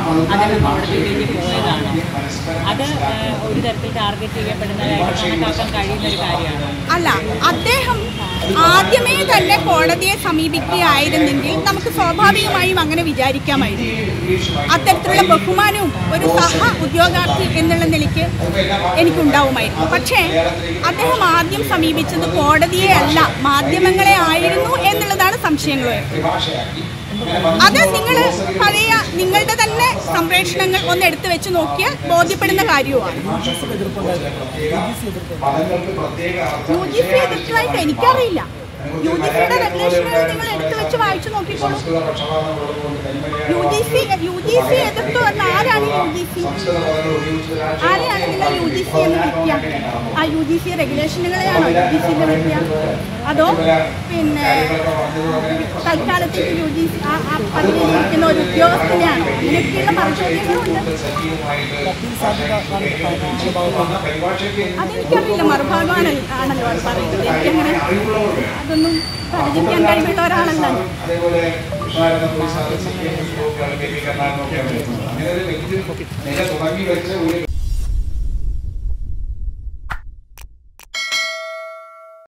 അദ്ദേഹം കോടതിയിലേക്ക് പോയതാണോ അത് ഏഹ്, ഒരു തരത്തിൽ ടാർഗറ്റ് ചെയ്യപ്പെടുന്നതായിട്ട് കണക്കാക്കാൻ കഴിയുന്ന ഒരു കാര്യമാണ് അല്ല അദ്ദേഹം ആദ്യമേ തന്നെ കോടതിയെ സമീപിക്കുകയായിരുന്നെങ്കിൽ നമുക്ക് സ്വാഭാവികമായും അങ്ങനെ വിചാരിക്കാമായിരുന്നു അത്തരത്തിലുള്ള ബഹുമാനവും ഒരു സഹ ഉദ്യോഗാർത്ഥി എന്നുള്ള നിലയ്ക്ക് എനിക്കുണ്ടാവുമായിരുന്നു പക്ഷേ അദ്ദേഹം ആദ്യം സമീപിച്ചത് കോടതിയെ അല്ല മാധ്യമങ്ങളെ ആയിരുന്നു എന്നുള്ളതാണ് സംശയങ്ങൾ അത് നിങ്ങൾ പഴയ നിങ്ങളുടെ തന്നെ സംപ്രേഷണങ്ങൾ ഒന്ന് എടുത്തു വെച്ച് നോക്കിയാൽ ബോധ്യപ്പെടുന്ന കാര്യവുമാണ് യു ജി സി എതിർത്തതായിട്ട് എനിക്കറിയില്ല യു ജി സിയുടെ റെഗുലേഷനുകൾ നിങ്ങൾ എടുത്തു വെച്ച് വായിച്ചു നോക്കിക്കോളൂ U G C U G C എതിർത്തു എന്ന് ആരാണ് യു ജി സി ആരെയാണ് നിങ്ങൾ യു ജി സി എന്ന് വിളിക്കുക ആ യു ജി സി റെഗുലേഷനുകളെയാണോ യു ജി സി എന്ന് വിളിക്കുക അതോ പിന്നെ തൽക്കാലത്തേക്ക് യു ജി സി ആ ആ പദവിയിലിരിക്കുന്ന ഒരു ഉദ്യോഗസ്ഥനെയാണോ അങ്ങനെയൊക്കെയുള്ള മറുചോദ്യങ്ങളുണ്ട് അതെനിക്കറിയില്ല മറുഭാഗമാണ് ആണല്ലോ അത് പറയുന്നത് എനിക്കങ്ങനെ അതൊന്നും പ്രവചിക്കാൻ കഴിവുള്ള ഒരാളല്ല ഞാൻ. അതേപോലെ കൃഷ്ണാരംഗ പോലീസ് സി പി എം അങ്ങനെ ഒരു വ്യക്തി നില തുടങ്ങി വെച്ച ഒരു